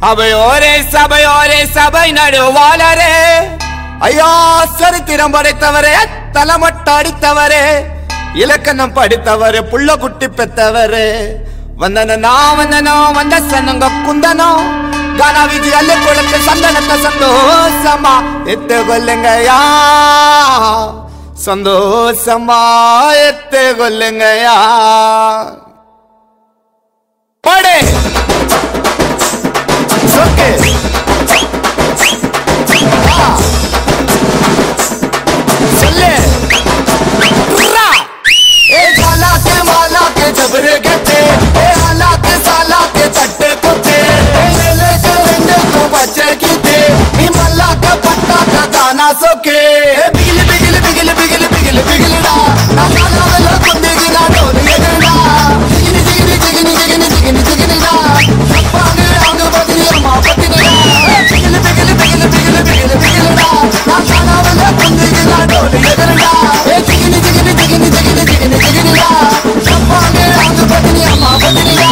அவையோரே சபையோரே சபை நடுவாளரே ஐயா சரித்திரம் படைத்தவரே தலைமட்ட அடித்தவரே இலக்கணம் படித்தவரே புள்ள குட்டி பெத்தவரே வந்தனோ வந்தனோ வந்த சனங்க குந்தனோ கானா விஜி அல்ல குளத்து சந்தனத்தை சந்தோஷமா எத்து கொல்லுங்கயா சந்தோஷமா எத்து கொல்லுங்கயா படே சொக்கு ஆ. சொல்லு ரா. ए झाला के माला के जबरे गते ए आला के साला के चट्टे कुत्ते ए लेले के रंडे को बच्चे कीते नी मल्ला का पट्टा का गाना सोके ए बिगल बिगल बिगल बिगल बिगल बिगल डा ना गाना वाला कुंदे की ना डोल ये डा जिगनी जिगनी जिगनी जिगनी जिगनी जिगनी डा पांगे आंग बदनी अम्मा बदनी डा बिगल बिगल बिगल बिगल बिगल बिगल डा ना गाना वाला कुंदे की ना डोल ये डा ए जिगनी जिगनी जिगनी जिगनी जिगनी जिगनी डा पांगे आंग बदनी अम्मा बदनी डा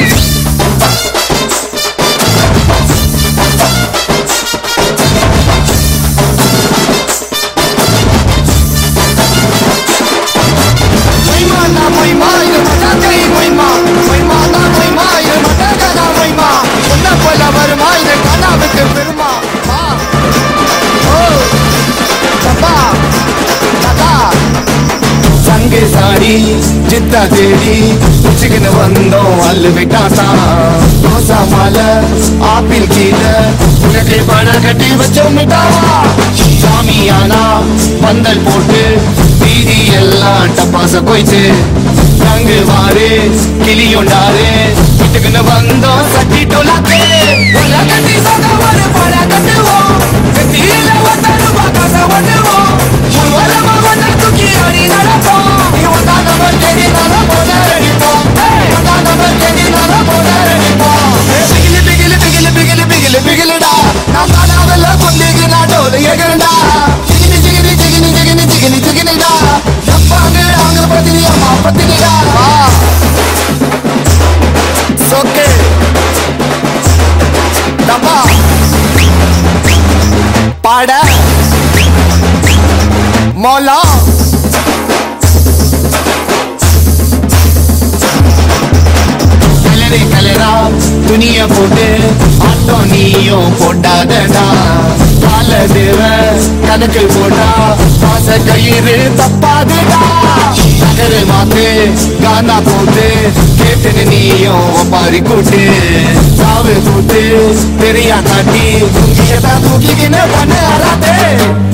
Moima na moima, ir mataka y moima. Moima na moima, ir mataka na moima. Una puela verma y de cana vete firma. Ma. Oh. Papa. Tata. சங்கு சாடி சித்தா தேடி உச்சிக்கின்னு வந்தோம் அல்லு விட்டாசா ரோசா மாலை ஆப்பிள் கீழே உனக்கு பணம் கட்டி வச்சோம் மிட்டாவா சாமியானா பந்தல் போட்டு வீதி எல்லாம் டப்பாச போயிட்டு தங்கு வாரு கிளியுண்டாரு வீட்டுக்குன்னு வந்தோம் சட்டி டோலாக்கு உல கட்டி சொந்த ஒரு பழ கட்டுவோம் வெத்தியில ஒத்த ரூபா காசை ஒட்டுவோம் முழுவதுமா ஒன்ன தூக்கி அடி நடப்போம் நீ ஒன்னா நம்பர் தேடி நான போல அடிப்போம் ஒன்னா நம்பர் தேடி நான போல அடிப்போம் பிகிலு பிகிலு பிகிலு பிகிலு பிகிலு பிகிலுடா நான் காணாவல்ல கொண்டிக்கு நான் டோலு எகரண்டா ஜிகினி ஜிகினி ஜிகினி ஜிகினி ஜிகினி ஜிகினிடா டப்பாங்க அவங்க பத்தினி அம்மா பத்தினிடா சொக்கே டப்பா பாட மோலா கலரை கலரா துணிய போட்டு ஆட்டம் நீயும் போட்டாதடா கால தேவ கணக்கு போட்டா பாச கயிறு தப்பாதுடா நகரு மாத்து கானா போட்டு கேட்டுன்னு நீயும் ஒப்பாரி கூட்டு சாவு கூட்டு பெரியா காட்டி தூக்கியதான் தூக்கிக்கின்னு பண்ண அறாதே